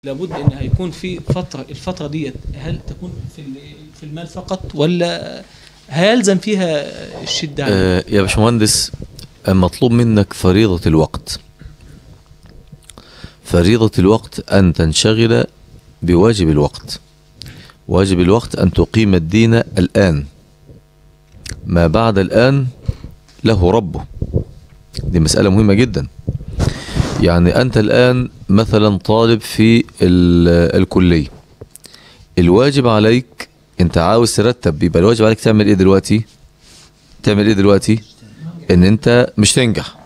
لابد ان هيكون في فتره الفتره ديت هل تكون في ال- في المال فقط ولا هيلزم فيها الشده عليه؟ آه يا باشمهندس مطلوب منك فريضة الوقت فريضة الوقت أن تنشغل بواجب الوقت واجب الوقت أن تقيم الدين الآن ما بعد الآن له ربه دي مسألة مهمة جدا يعني أنت الآن مثلا طالب في ال- الكلية الواجب عليك أنت عاوز ترتب يبقى الواجب عليك تعمل إيه دلوقتي تعمل إيه دلوقتي ان انت مش تنجح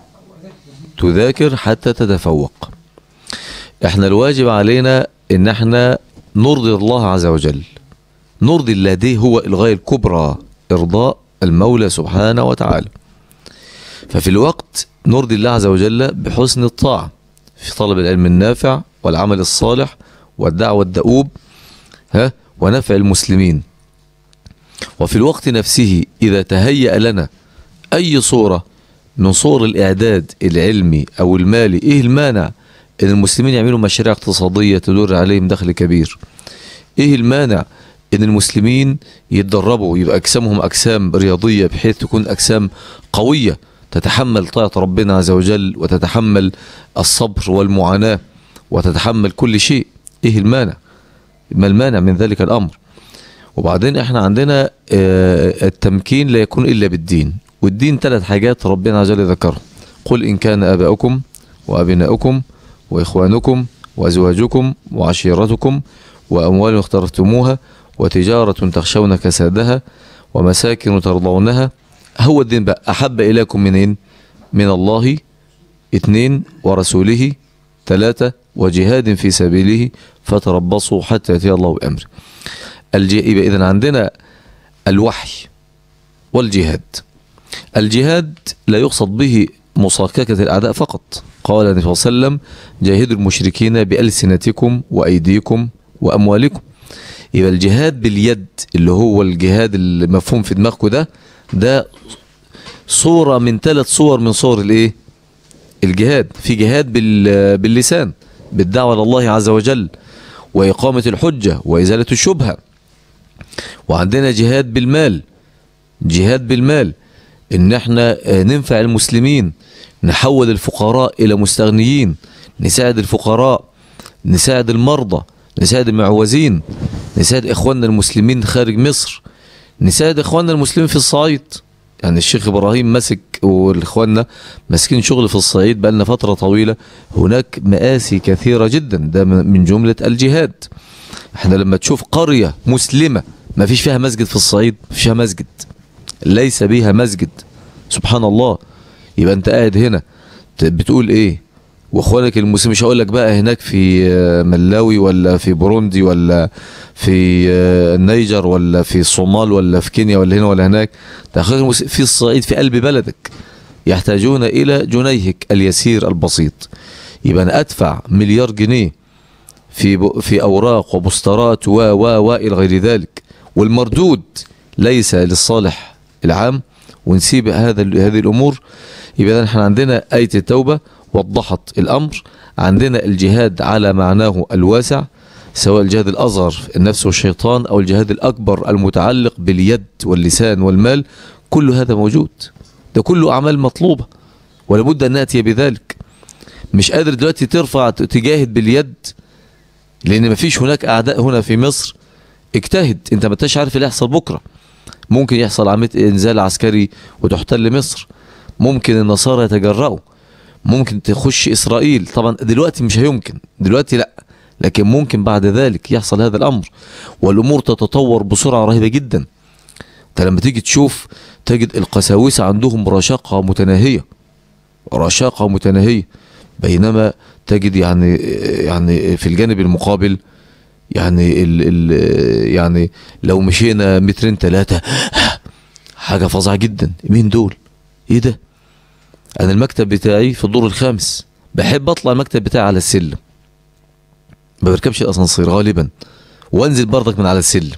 تذاكر حتى تتفوق احنا الواجب علينا ان احنا نرضي الله عز وجل نرضي الله دي هو الغاية الكبرى ارضاء المولى سبحانه وتعالى ففي الوقت نرضي الله عز وجل بحسن الطاعة في طلب العلم النافع والعمل الصالح والدعوة الدؤوب ها ونفع المسلمين وفي الوقت نفسه إذا تهيأ لنا أي صورة من صور الإعداد العلمي أو المالي إيه المانع إن المسلمين يعملوا مشاريع اقتصادية تدر عليهم دخل كبير إيه المانع إن المسلمين يتدربوا يبقى أجسامهم أجسام رياضية بحيث تكون أجسام قوية تتحمل طاعة ربنا عز وجل وتتحمل الصبر والمعاناة وتتحمل كل شيء إيه المانع ما المانع من ذلك الأمر وبعدين احنا عندنا آه، التمكين لا يكون الا بالدين والدين ثلاث حاجات ربنا عز وجل ذكرها قل ان كان اباؤكم وابناؤكم واخوانكم وازواجكم وعشيرتكم واموال اخترتموها وتجاره تخشون كسادها ومساكن ترضونها هو الدين بقى احب اليكم منين من الله اثنين ورسوله ثلاثة وجهاد في سبيله فتربصوا حتى يأتي الله بأمره الج... يبقى إذن عندنا الوحي والجهاد الجهاد لا يقصد به مصاككة الأعداء فقط قال النبي صلى الله عليه وسلم جاهدوا المشركين بألسنتكم وأيديكم وأموالكم يبقى الجهاد باليد اللي هو الجهاد المفهوم في دماغكم ده ده صورة من ثلاث صور من صور الايه الجهاد في جهاد بال... باللسان بالدعوة لله عز وجل وإقامة الحجة وإزالة الشبهة وعندنا جهاد بالمال جهاد بالمال ان احنا آه، ننفع المسلمين نحول الفقراء الى مستغنيين نساعد الفقراء نساعد المرضى نساعد المعوزين نساعد اخواننا المسلمين خارج مصر نساعد اخواننا المسلمين في الصعيد يعني الشيخ ابراهيم مسك والاخواننا ماسكين شغل في الصعيد بقالنا فتره طويله هناك مآسي كثيره جدا ده من جمله الجهاد احنا لما تشوف قريه مسلمه ما فيش فيها مسجد في الصعيد ما فيش فيها مسجد ليس بها مسجد سبحان الله يبقى انت قاعد هنا ت- بتقول ايه واخوانك المسلمين مش هقول لك بقى هناك في آه، ملاوي ولا في بوروندي ولا في آه، النيجر ولا في الصومال ولا في كينيا ولا هنا ولا هناك ده اخوانك المسلمين في الصعيد في قلب بلدك يحتاجون الى جنيهك اليسير البسيط يبقى انا ادفع مليار جنيه في ب- في اوراق وبوسترات و و و الى غير ذلك والمردود ليس للصالح العام ونسيب هذا ال- هذه الامور يبقى إذن احنا عندنا ايه التوبه وضحت الامر عندنا الجهاد على معناه الواسع سواء الجهاد الاصغر النفس والشيطان او الجهاد الاكبر المتعلق باليد واللسان والمال كل هذا موجود ده كله اعمال مطلوبه ولابد ان ناتي بذلك مش قادر دلوقتي ترفع ت- تجاهد باليد لان مفيش هناك اعداء هنا في مصر اجتهد انت ما انتش عارف اللي يحصل بكره ممكن يحصل عمليه انزال عسكري وتحتل مصر ممكن النصارى يتجرأوا ممكن تخش اسرائيل طبعا دلوقتي مش هيمكن دلوقتي لا لكن ممكن بعد ذلك يحصل هذا الامر والامور تتطور بسرعه رهيبه جدا انت لما تيجي تشوف تجد القساوسه عندهم رشاقه متناهيه رشاقه متناهيه بينما تجد يعني يعني في الجانب المقابل يعني ال ال يعني لو مشينا مترين ثلاثة حاجة فظيعة جدا مين دول؟ ايه ده؟ انا المكتب بتاعي في الدور الخامس بحب اطلع المكتب بتاعي على السلم ما بركبش الاسانسير غالبا وانزل برضك من على السلم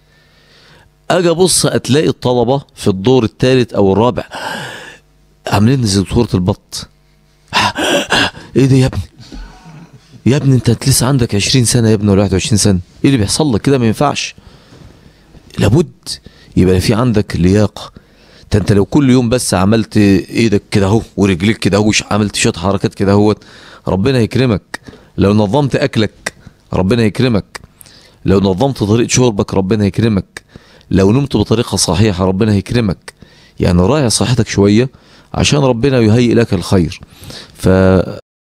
اجي ابص اتلاقي الطلبة في الدور الثالث او الرابع عاملين زي دكتورة البط ايه ده يا ابني يا ابني انت لسه عندك 20 سنه يا ابني ولا 21 سنه ايه اللي بيحصل لك كده ما ينفعش لابد يبقى في عندك لياقه ده انت لو كل يوم بس عملت ايدك كده اهو ورجليك كده اهو عملت شويه حركات كده اهوت ربنا يكرمك لو نظمت اكلك ربنا يكرمك لو نظمت طريقه شربك ربنا يكرمك لو نمت بطريقه صحيحه ربنا يكرمك يعني راعي صحتك شويه عشان ربنا يهيئ لك الخير ف